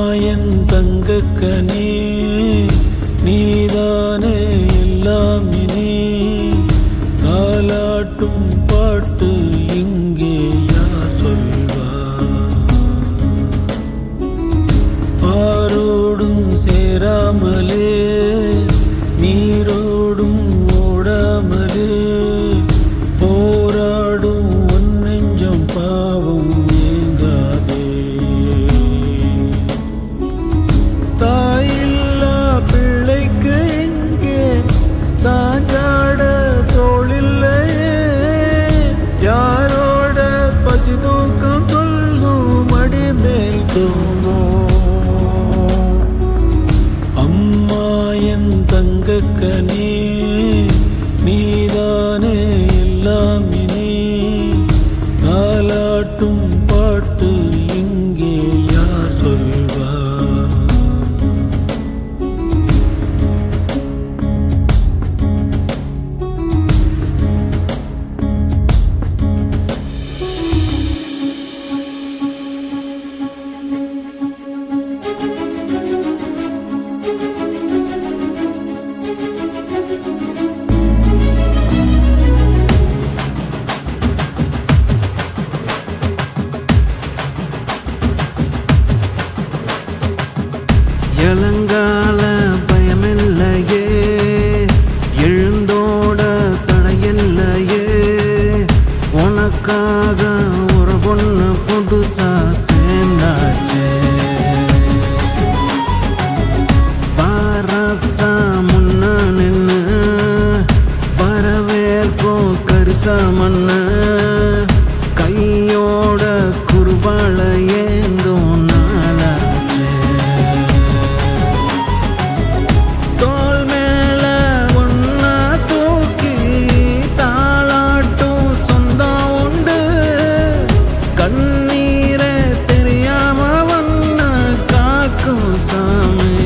என் தங்கக்கனே நீதானே எல்லாம் இனி தாலாட்டும் பாட்டு இங்கே யார் சொல்வார் ஆரோடும் சேராமலே நீரோடும் ஓடாமலே போராடும் உன் நெஞ்சம் பாவம் ஏங்காதே தாயில்லா பிள்ளைக்கு எங்கே சாஞ்சாட தோளில்லையே யாரோட பசி தூக்கம் கொள்ளும் மடி மேல் தூங்கும் அம்மா என் தங்கக்கனே நீதானே எல்லாம் இனி தாலாட்டும் பாட்டு இங்கே யார் சொல்வார் இளங்கால பயமில்லையே எழுந்தோட தடையில்லையே உனக்காக ஒரு பொண்ணு புதுசா சேர்ந்தாச்சே வாராசா முன்ன நின்னு வரவேற்போம் கரிசா மண்ணு கையோட குருவாழ ஏந்தும் நாளாச்சே தோள் மேல ஒன்னா தூக்கி தாளாட்டும் சொந்தம் உண்டு கண்ணீரை தெரியாம ஒன்ன காக்கும் சாமி